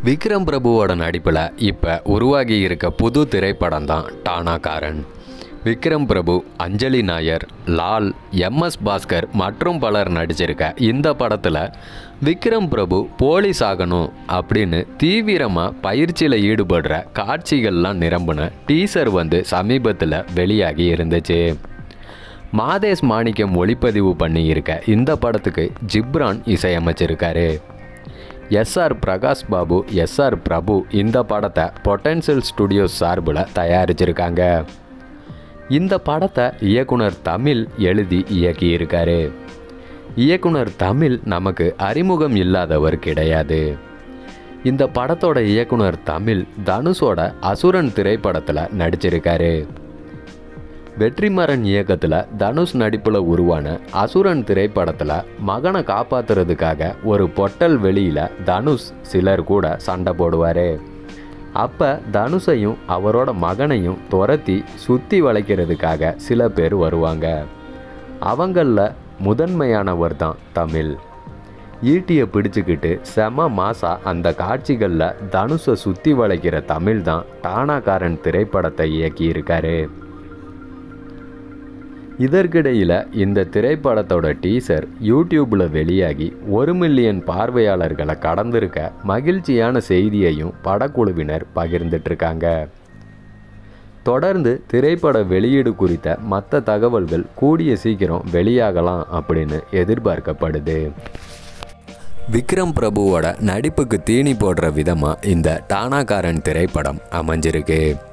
விக்ரம் பிரபுவோட நடிப்பில் இப்போ உருவாகி இருக்க புது திரைப்படம் தான் டானாகாரன் விக்ரம் பிரபு அஞ்சலி நாயர் லால் எம்எஸ் பாஸ்கர் மற்றும் பலர் நடிச்சிருக்க இந்த படத்தில் விக்ரம் பிரபு போலீஸ் ஆகணும் அப்படின்னு தீவிரமாக பயிற்சியில் ஈடுபடுற காட்சிகள்லாம் நிரம்பின டீசர் வந்து சமீபத்தில் வெளியாகி இருந்துச்சு மாதேஷ் மாணிக்கம் ஒளிப்பதிவு பண்ணியிருக்க இந்த படத்துக்கு ஜிப்ரான் இசையமைச்சிருக்காரு எஸ்ஆர் பிரகாஷ் பாபு எஸ்ஆர் பிரபு இந்த படத்தை பொட்டன்சியல் ஸ்டுடியோஸ் சார்பில் தயாரிச்சிருக்காங்க இந்த படத்தை இயக்குனர் தமிழ் எழுதி இயக்கியிருக்காரு இயக்குனர் தமிழ் நமக்கு அறிமுகம் இல்லாதவர் கிடையாது இந்த படத்தோட இயக்குனர் தமிழ் தனுஷோட அசுரன் திரைப்படத்தில் நடிச்சிருக்காரு வெற்றிமாறன் இயக்கத்தில் தனுஷ் நடிப்பில் உருவான அசுரன் திரைப்படத்தில் மகனை காப்பாத்துறதுக்காக ஒரு பொட்டல் வெளியில் தனுஷ் சிலர் கூட சண்டை போடுவார் அப்போ தனுஷையும் அவரோட மகனையும் துரத்தி சுற்றி வளைக்கிறதுக்காக சில பேர் வருவாங்க அவங்களில் முதன்மையானவர் தான் தமிழ் ஈட்டியை பிடிச்சுக்கிட்டு செம மாசா அந்த காட்சிகளில் தனுஷை சுற்றி வளைக்கிற தமிழ் தான் டானாகாரன் திரைப்படத்தை இயக்கியிருக்காரு இதற்கிடையில் இந்த திரைப்படத்தோட டீசர் யூடியூப்பில் வெளியாகி ஒரு மில்லியன் பார்வையாளர்களை கடந்திருக்க மகிழ்ச்சியான செய்தியையும் படக்குழுவினர் பகிர்ந்துட்டுருக்காங்க தொடர்ந்து திரைப்பட வெளியீடு குறித்த மற்ற தகவல்கள் கூடிய சீக்கிரம் வெளியாகலாம் அப்படின்னு எதிர்பார்க்கப்படுது விக்ரம் பிரபுவோட நடிப்புக்கு தீனி போடுற விதமாக இந்த டானாகாரன் திரைப்படம் அமைஞ்சிருக்கு